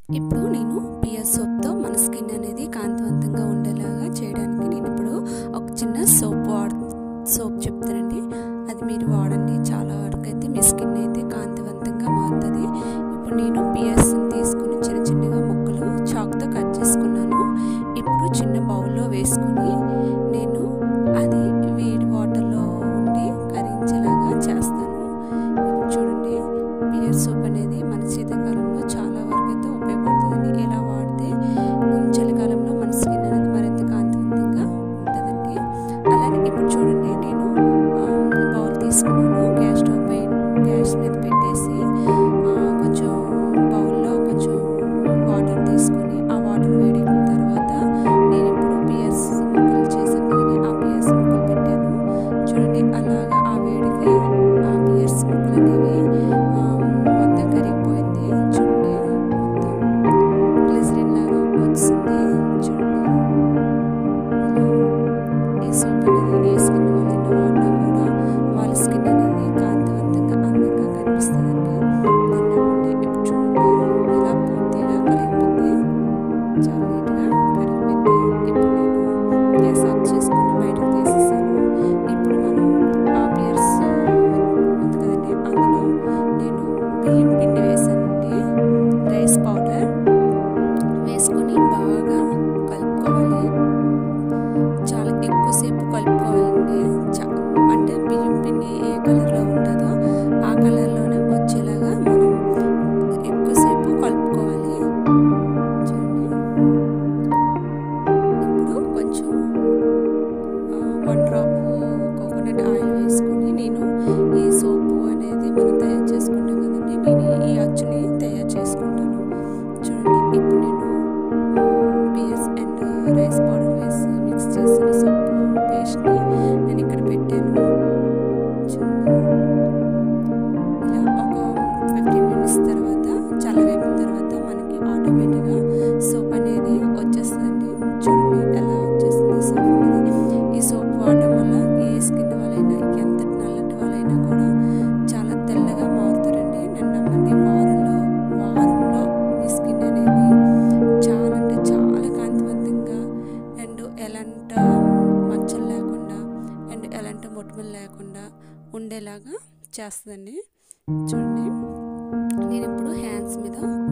ఇప్పుడు నేను పియర్ సోప్తో మన స్కిన్ అనేది కాంతివంతంగా ఉండేలాగా చేయడానికి నేను ఇప్పుడు ఒక చిన్న సోప్ వాడ సోప్ చెప్తానండి అది మీరు వాడండి చాలా వరకు అయితే మీ స్కిన్ అయితే కాంతివంతంగా మారుతుంది ఇప్పుడు నేను పియర్స్ని తీసుకుని చిన్న చిన్నగా ముక్కలు చాక్తో కట్ చేసుకున్నాను ఇప్పుడు చిన్న బౌల్లో వేసుకుని నేను అది వేడి వాటర్లో ఉండి కరించేలాగా చేస్తాను ఇప్పుడు చూడండి పియర్ సోప్ అనేది మన శీతాకాలంలో చాలా వరకు అయితే ఉపయోగపడుతుందండి ఇలా వాడితే చలికాలంలో మన స్కిన్ అనేది మరింత కాంతివంతంగా ఉంటుందండి అలానే ఇప్పుడు చూడండి నేను బౌల్ తీసుకున్నాను గ్యాస్ స్టవ్ పై గ్యాస్ మీద పెట్టేసి కొంచెం బౌల్లో కొంచెం వాటర్ తీసుకొని ఆ వాటర్ వేడెక్కిన తర్వాత నేను ఇప్పుడు పియర్స్ ముక్కలు చేశాను కదండి ఆ పియర్స్ ముక్కలు పెట్టాను చూడండి అలాగా ఆ వేడికి ఆ పియర్స్ ముక్కలు అనేవి మొత్తం కరిగిపోయింది చూడండి మొత్తం గ్లిజరిన్ లాగా వచ్చింది చూడండి ఈ సోప్ అనేది వేసుకున్న వాళ్ళైనా వాడినా కూడా వాళ్ళ స్కిన్ అనేది కాంతివంతంగా అందంగా కనిపిస్తుందండి తిన్నామండి ఇప్పుడు చూడండి ఇలా పూర్తిగా కరిగిపోయింది చాలా నీట్గా కరిగిపోయింది ఇప్పుడు నేను గ్యాస్ ఆఫ్ చేసుకుని బయటకు తీసేసాను ఇప్పుడు మనం ఆ పియర్స్ ఉంది కదండి అందులో నేను బియ్యం పిండి వేసానండి రైస్ పౌడర్ వేసుకొని బాగా కలుపుకోవాలి చాలా ఎక్కువసేపు కలుపుకోవాలండి అంటే బియ్యం పిండి ఏ కలర్లో ఉంటుందో ఆ కలర్లోనే వచ్చేలాగా మనం ఎక్కువసేపు కలుపుకోవాలి చూడండి ఇప్పుడు కొంచెం వన్ డ్రాప్ కోకోనట్ ఆయిల్ వేసుకుని నేను ఈ సోపు అనేది మనం తయారు చేసుకుంటాం కదండి నేను ఈ అచ్చుని తయారు చేసుకుంటాను చూడండి ఇప్పుడు నేను పిఎస్ అండ్ రైస్ పౌడర్ వేసి మిక్స్ చేసిన సోపు పేస్ట్ని నేను ఇక్కడ పెట్టాను చూడండి ఇలా ఒక ఫిఫ్టీన్ మినిట్స్ తర్వాత చల్లగైపోయిన తర్వాత మనకి ఆటోమేటిక్గా సోప్ అనేది వచ్చేస్తుందండి చూడండి ఎలా వచ్చేస్తుంది సోప్ అనేది ఈ సోప్ వాడడం వల్ల ఏ స్కిన్ వాళ్ళైనా ఎంత నల్లటి వాళ్ళైనా కూడా చాలా తెల్లగా మారుతారండి నన్ను నమ్మండి వారంలో వారంలో మీ స్కిన్ అనేది చాలా అంటే చాలా కాంతివంతంగా అండ్ ఎలాంటి మచ్చలు లేకుండా అండ్ ఎలాంటి మొటిమలు లేకుండా ఉండేలాగా చేస్తుందండి చూడండి నేను ఇప్పుడు హ్యాండ్స్ మీద